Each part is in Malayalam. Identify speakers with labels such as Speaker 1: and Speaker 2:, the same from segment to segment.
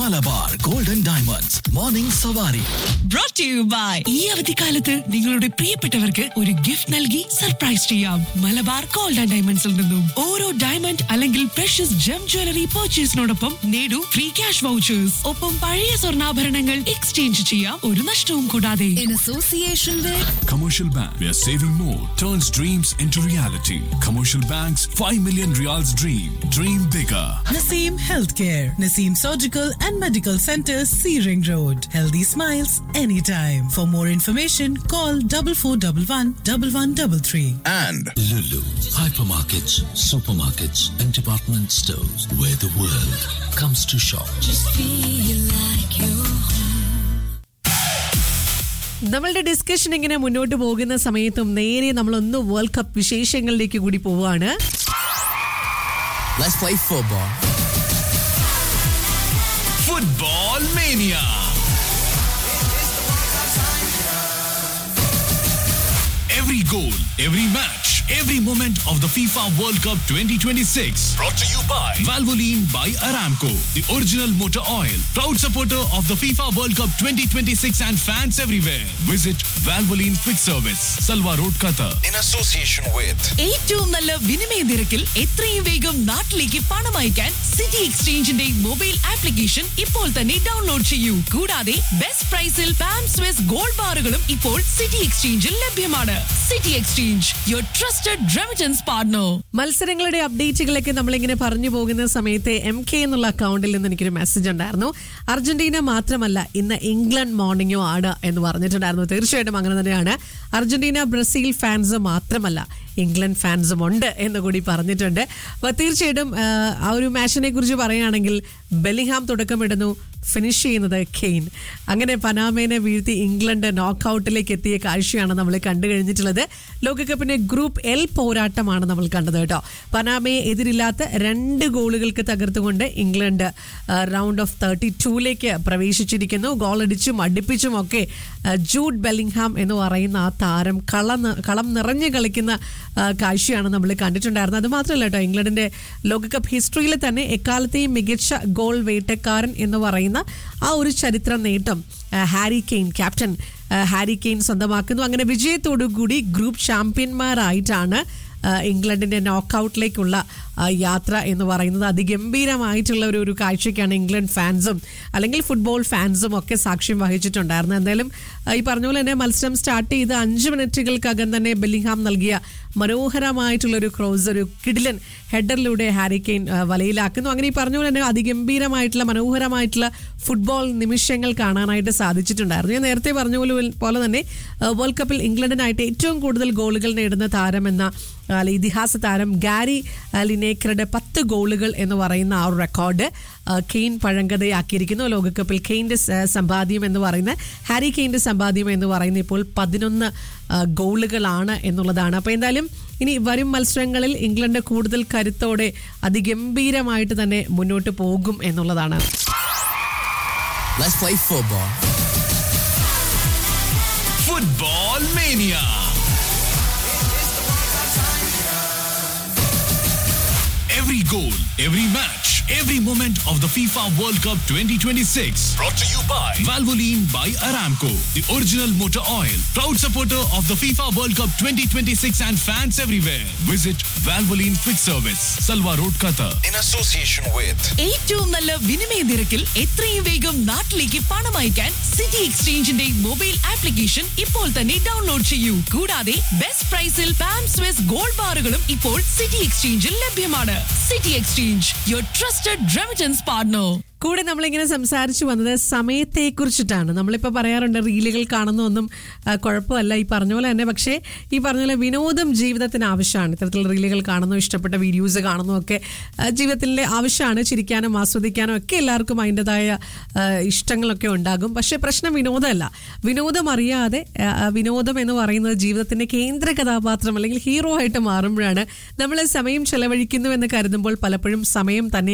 Speaker 1: മലബാർ ഗോൾഡൻ ഡയമണ്ട്സ് മോർണിംഗ് സവാരി
Speaker 2: brought to you by ഈ അവധിക്കാലത്ത് നിങ്ങളുടെ പ്രിയപ്പെട്ടവർക്ക് ഒരു ഗിഫ്റ്റ് നൽകി സർപ്രൈസ് ചെയ്യാം മലബാർ ഗോൾഡ് ആൻഡ് ഡയമണ്ട്സിൽ നിന്നും ഓരോ ഡയമണ്ട് അല്ലെങ്കിൽ പ്രഷ്യസ് ജം ജ്വല്ലറി പർച്ചേസിനോടൊപ്പം നേടൂ ഫ്രീ ക്യാഷ് വൗച്ചേഴ്സ് ഒപ്പം പഴയ സ്വർണ്ണാഭരണങ്ങൾ എക്സ്ചേഞ്ച് ചെയ്യാം ഒരു നഷ്ടവും കൂടാതെ
Speaker 3: in association with
Speaker 4: Commercial Bank, where saving more turns dreams into reality. Commercial Bank's 5 million reals dream. Dream bigger.
Speaker 5: Naseem Healthcare, Naseem Surgical and Medical Center, Searing Road. Healthy smiles anytime. For more information, call double four double one double one double three.
Speaker 1: and
Speaker 6: Lulu, hypermarkets, supermarkets, and department stores where the world comes to shop.
Speaker 7: നമ്മളുടെ ഡിസ്കഷൻ ഇങ്ങനെ മുന്നോട്ട് പോകുന്ന സമയത്തും നേരെ നമ്മളൊന്ന് വേൾഡ് കപ്പ് വിശേഷങ്ങളിലേക്ക് കൂടി പോവാണ്
Speaker 8: Let's play football.
Speaker 4: Football Mania. Every goal, every match, every moment of the FIFA World Cup 2026. Brought to you by Valvoline by Aramco, the original motor oil. Proud supporter of the FIFA World Cup 2026 and fans everywhere. Visit Valvoline Quick Service, Salwa Road, Qatar.
Speaker 1: in association with
Speaker 2: ഏറ്റവും നല്ല വിനിമയ നിരക്കിൽ എത്രയും വേഗം നാട്ടിലേക്ക് പണം അയക്കാൻ സിറ്റി എക്സ്ചേഞ്ചിന്റെ മൊബൈൽ ആപ്ലിക്കേഷൻ ഇപ്പോൾ തന്നെ ഡൗൺലോഡ് ചെയ്യൂ കൂടാതെ ബെസ്റ്റ് പ്രൈസിൽ പാം സ്വിസ് ഗോൾഡ് ബാറുകളും ഇപ്പോൾ സിറ്റി എക്സ്ചേഞ്ചിൽ ലഭ്യമാണ് city exchange your trusted remittance partner
Speaker 7: മത്സരങ്ങളുടെ അപ്ഡേറ്റുകളൊക്കെ നമ്മളിങ്ങനെ പറഞ്ഞു പോകുന്ന സമയത്ത് എം കെ എന്നുള്ള അക്കൗണ്ടിൽ നിന്ന് എനിക്കൊരു മെസ്സേജ് ഉണ്ടായിരുന്നു അർജന്റീന മാത്രമല്ല ഇന്ന് ഇംഗ്ലണ്ട് മോർണിംഗോ ആണ് എന്ന് പറഞ്ഞിട്ടുണ്ടായിരുന്നു തീർച്ചയായിട്ടും അങ്ങനെ തന്നെയാണ് അർജന്റീന ബ്രസീൽ ഫാൻസ് മാത്രമല്ല ഇംഗ്ലണ്ട് ഫാൻസും ഉണ്ട് എന്ന് കൂടി പറഞ്ഞിട്ടുണ്ട് അപ്പോൾ തീർച്ചയായിട്ടും ആ, ആ ഒരു മാച്ചിനെ കുറിച്ച് പറയുകയാണെങ്കിൽ ബെലിഹാം തുടക്കമിടുന്നു ഫിനിഷ് ചെയ്യുന്നത് കെയ്ൻ അങ്ങനെ പനാമേനെ വീഴ്ത്തി ഇംഗ്ലണ്ട് നോക്കൌട്ടിലേക്ക് എത്തിയ കാഴ്ചയാണ് നമ്മൾ കണ്ടു കഴിഞ്ഞിട്ടുള്ളത് ലോകകപ്പിന്റെ ഗ്രൂപ്പ് എൽ പോരാട്ടമാണ് നമ്മൾ കണ്ടത് കേട്ടോ പനാമയെ എതിരില്ലാത്ത രണ്ട് ഗോളുകൾക്ക് തകർത്തുകൊണ്ട് ഇംഗ്ലണ്ട് റൗണ്ട് ഓഫ് തേർട്ടി ടൂലേക്ക് പ്രവേശിച്ചിരിക്കുന്നു ഗോളടിച്ചും അടുപ്പിച്ചും ഒക്കെ ആ, ജൂഡ് ബെല്ലിംഗ്ഹാം എന്ന് പറയുന്ന ആ താരം കളം നി- കളം നിറഞ്ഞു കളിക്കുന്ന ആ, കാഴ്ചയാണ് നമ്മൾ കണ്ടിട്ടുണ്ടായിരുന്നത് അത് മാത്രമല്ല കേട്ടോ ഇംഗ്ലണ്ടിന്റെ ലോകകപ്പ് ഹിസ്റ്ററിയിൽ തന്നെ എക്കാലത്തെയും മികച്ച ഗോൾ വേട്ടക്കാരൻ എന്ന് പറയുന്ന ആ ഒരു ചരിത്ര നേട്ടം ആ, ഹാരി കെയ്ൻ ക്യാപ്റ്റൻ ആ, ഹാരി കെയ്ൻ സ്വന്തമാക്കുന്നു അങ്ങനെ വിജയത്തോടു കൂടി ഗ്രൂപ്പ് ചാമ്പ്യന്മാരായിട്ടാണ് ആ, ഇംഗ്ലണ്ടിന്റെ നോക്കൌട്ടിലേക്കുള്ള ആ, യാത്ര എന്ന് പറയുന്നത് അതിഗംഭീരമായിട്ടുള്ള ഒരു ഒരു കാഴ്ചയ്ക്കാണ് ഇംഗ്ലണ്ട് ഫാൻസും അല്ലെങ്കിൽ ഫുട്ബോൾ ഫാൻസും ഒക്കെ സാക്ഷ്യം വഹിച്ചിട്ടുണ്ടായിരുന്നത് എന്തായാലും ആ, ഈ പറഞ്ഞ പോലെ തന്നെ മത്സരം സ്റ്റാർട്ട് ചെയ്ത് അഞ്ച് മിനിറ്റുകൾക്കകം തന്നെ ബെല്ലിംഗ്ഹാം നൽകിയ മനോഹരമായിട്ടുള്ള ഒരു ക്രോസ് ഒരു കിഡിലൻ ഹെഡറിലൂടെ ഹാരി കെയ്ൻ ആ, വലയിലാക്കുന്നു അങ്ങനെ ഈ പറഞ്ഞ പോലെ തന്നെ അതിഗംഭീരമായിട്ടുള്ള മനോഹരമായിട്ടുള്ള ഫുട്ബോൾ നിമിഷങ്ങൾ കാണാനായിട്ട് സാധിച്ചിട്ടുണ്ടായിരുന്നു ഞാൻ നേരത്തെ പറഞ്ഞ പോലെ പോലെ തന്നെ ആ, വേൾഡ് കപ്പിൽ ഇംഗ്ലണ്ടിനായിട്ട് ഏറ്റവും കൂടുതൽ ഗോളുകൾ നേടുന്ന താരമെന്ന ആ, ഇതിഹാസ താരം ഗാരി ആ, ലിനേക്കറുടെ പത്ത് ഗോളുകൾ എന്ന് പറയുന്ന ആ ഒരു റെക്കോർഡ് ആ, കെയ്ൻ പഴങ്കഥയാക്കിയിരിക്കുന്നു ലോകകപ്പിൽ കെയ്ൻ്റെ സ- സമ്പാദ്യം എന്ന് പറയുന്ന ഹാരി കെയ്ൻ്റെ സമ്പാദ്യം എന്ന് പറയുന്ന ഇപ്പോൾ പതിനൊന്ന് ആ, ഗോളുകളാണ് എന്നുള്ളതാണ് അപ്പോൾ എന്തായാലും ഇനി വരും മത്സരങ്ങളിൽ ഇംഗ്ലണ്ട് കൂടുതൽ കരുത്തോടെ അതിഗംഭീരമായിട്ട് തന്നെ മുന്നോട്ട് പോകും എന്നുള്ളതാണ്
Speaker 8: Let's play football.
Speaker 4: Football Mania. Every goal, every match, every moment of the FIFA World Cup 2026. Brought to you by Valvoline by Aramco, the original motor oil. Proud supporter of the FIFA World Cup 2026 and fans everywhere. Visit Valvoline Quick Service, Salwa Road, Qatar.
Speaker 1: in association with
Speaker 2: ഏറ്റവും നല്ല വിനിമയ നിരക്കിൽ എത്രയും വേഗം നാട്ടിലേക്ക് പണം അയക്കാൻ സിറ്റി എക്സ്ചേഞ്ചിന്റെ മൊബൈൽ ആപ്ലിക്കേഷൻ ഇപ്പോൾ തന്നെ ഡൗൺലോഡ് ചെയ്യൂ കൂടാതെ ബെസ്റ്റ് പ്രൈസിൽ പാം സ്വിസ് ഗോൾഡ് ബാറുകളും ഇപ്പോൾ സിറ്റി എക്സ്ചേഞ്ചിൽ ലഭ്യമാണ് city exchange your trusted remittance partner
Speaker 7: കൂടെ നമ്മളിങ്ങനെ സംസാരിച്ചു വന്നത് സമയത്തെ കുറിച്ചിട്ടാണ് നമ്മളിപ്പോൾ പറയാറുണ്ട് റീലുകൾ കാണുന്നൊന്നും ആ, കുഴപ്പമല്ല ഈ പറഞ്ഞ പോലെ തന്നെ പക്ഷേ ഈ പറഞ്ഞ പോലെ വിനോദം ജീവിതത്തിന് ആവശ്യമാണ് ഇത്തരത്തിലുള്ള റീലുകൾ കാണുന്നു ഇഷ്ടപ്പെട്ട വീഡിയോസ് കാണുന്നു ഒക്കെ ആ, ജീവിതത്തിലെ ആവശ്യമാണ് ചിരിക്കാനും ആസ്വദിക്കാനും ഒക്കെ എല്ലാവർക്കും അതിൻ്റെതായ ആ, ഇഷ്ടങ്ങളൊക്കെ ഉണ്ടാകും പക്ഷേ പ്രശ്നം വിനോദമല്ല വിനോദം അറിയാതെ ആ, ആ, വിനോദം എന്ന് പറയുന്നത് ജീവിതത്തിന്റെ കേന്ദ്ര കഥാപാത്രം അല്ലെങ്കിൽ ഹീറോ ആയിട്ട് മാറുമ്പോഴാണ് നമ്മൾ സമയം ചെലവഴിക്കുന്നു എന്ന് കരുതുമ്പോൾ പലപ്പോഴും സമയം തന്നെയാണ്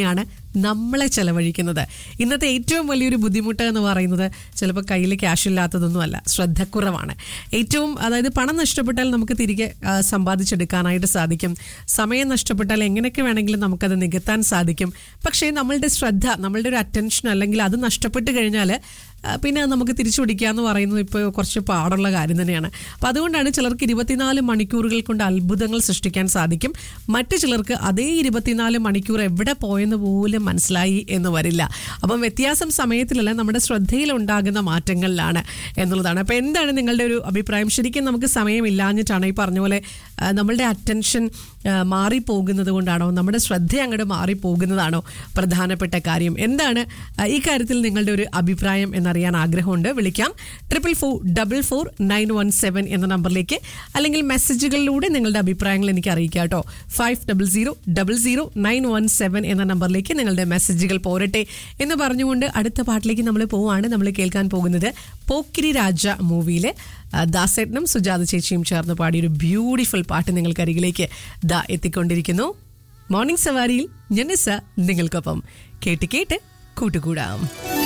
Speaker 7: നമ്മളെ ചെലവഴിക്കുന്നത് ഇന്നത്തെ ഏറ്റവും വലിയൊരു ബുദ്ധിമുട്ട് എന്ന് പറയുന്നത് ചിലപ്പോൾ കയ്യിൽ ക്യാഷ് ഇല്ലാത്തതൊന്നുമല്ല ശ്രദ്ധക്കുറവാണ് ഏറ്റവും അതായത് പണം നഷ്ടപ്പെട്ടാൽ നമുക്ക് തിരികെ ആ, സമ്പാദിച്ചെടുക്കാനായിട്ട് സാധിക്കും സമയം നഷ്ടപ്പെട്ടാൽ എങ്ങനെയൊക്കെ വേണമെങ്കിലും നമുക്കത് നികത്താൻ സാധിക്കും പക്ഷേ നമ്മളുടെ ശ്രദ്ധ നമ്മളുടെ ഒരു അറ്റൻഷൻ അല്ലെങ്കിൽ അത് നഷ്ടപ്പെട്ട് കഴിഞ്ഞാൽ ആ, പിന്നെ അത് നമുക്ക് തിരിച്ചു പിടിക്കുക എന്ന് പറയുന്നത് ഇപ്പോൾ കുറച്ച് പാടുള്ള കാര്യം തന്നെയാണ് അപ്പം അതുകൊണ്ടാണ് ചിലർക്ക് ഇരുപത്തിനാല് മണിക്കൂറുകൾ കൊണ്ട് അത്ഭുതങ്ങൾ സൃഷ്ടിക്കാൻ സാധിക്കും മറ്റു ചിലർക്ക് അതേ ഇരുപത്തിനാല് മണിക്കൂർ എവിടെ പോയെന്ന് പോലും മനസ്സിലായി എന്ന് വരില്ല അപ്പം വ്യത്യാസം സമയത്തിലല്ല നമ്മുടെ ശ്രദ്ധയിൽ ഉണ്ടാകുന്ന മാറ്റങ്ങളിലാണ് എന്നുള്ളതാണ് അപ്പം എന്താണ് നിങ്ങളുടെ ഒരു അഭിപ്രായം ശരിക്കും നമുക്ക് സമയമില്ലാഞ്ഞിട്ടാണ് ഈ പറഞ്ഞ പോലെ ആ, നമ്മളുടെ അറ്റൻഷൻ മാറിപ്പോകുന്നത് കൊണ്ടാണോ നമ്മുടെ ശ്രദ്ധ അങ്ങോട്ട് മാറിപ്പോകുന്നതാണോ പ്രധാനപ്പെട്ട കാര്യം എന്താണ് ആ, ഈ കാര്യത്തിൽ നിങ്ങളുടെ ഒരു അഭിപ്രായം എന്നറിയാൻ ആഗ്രഹമുണ്ട് വിളിക്കാം triple four double four nine one seven എന്ന നമ്പറിലേക്ക് അല്ലെങ്കിൽ മെസ്സേജുകളിലൂടെ നിങ്ങളുടെ അഭിപ്രായങ്ങൾ എനിക്ക് അറിയിക്കാം കേട്ടോ five double zero double zero nine one seven എന്ന നമ്പറിലേക്ക് നിങ്ങളുടെ മെസ്സേജുകൾ പോരട്ടെ എന്ന് പറഞ്ഞുകൊണ്ട് അടുത്ത പാട്ടിലേക്ക് നമ്മൾ പോവാണ് നമ്മൾ കേൾക്കാൻ പോകുന്നത് പോക്കിരി രാജ മൂവിയിലെ ആ, ദാസേട്ടനും സുജാത ചേച്ചിയും ചേർന്ന് പാടിയ ഒരു ബ്യൂട്ടിഫുൾ പാട്ട് നിങ്ങൾക്കരികിലേക്ക് ദാ എത്തിക്കൊണ്ടിരിക്കുന്നു മോർണിംഗ് സവാരിയിൽ ഞാൻ നിസ്സ നിങ്ങൾക്കൊപ്പം കേട്ട് കേട്ട് കൂട്ടുകൂടാം